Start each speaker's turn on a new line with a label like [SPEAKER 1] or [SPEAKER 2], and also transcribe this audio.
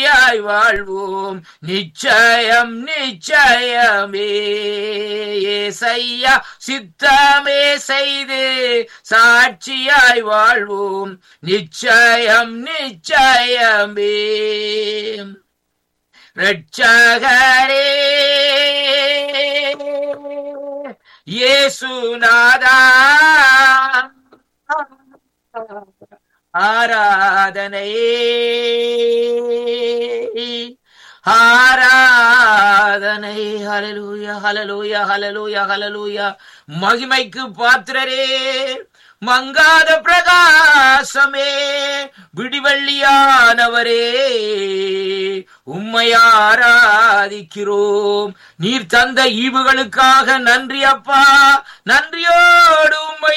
[SPEAKER 1] சாட்சியாய் வாழ்வோம் நிச்சயம் நிச்சயமே ஏசையா சித்தமே செய்து சாட்சியாய் வாழ்வோம் நிச்சயம் நிச்சயமே ரட்சகரே இயேசுநாதா ஆராதனை ஆராதனை ஹalleluya ஹalleluya ஹalleluya ஹalleluya மகிமைக்கு பாத்திரரே மங்காத பிரகாசமே விடிவள்ளியானவரே உம்மை ஆராதிக்கிறோம் நீர் தந்த ஈவுகளுக்காக நன்றி அப்பா நன்றியோடு உம்மை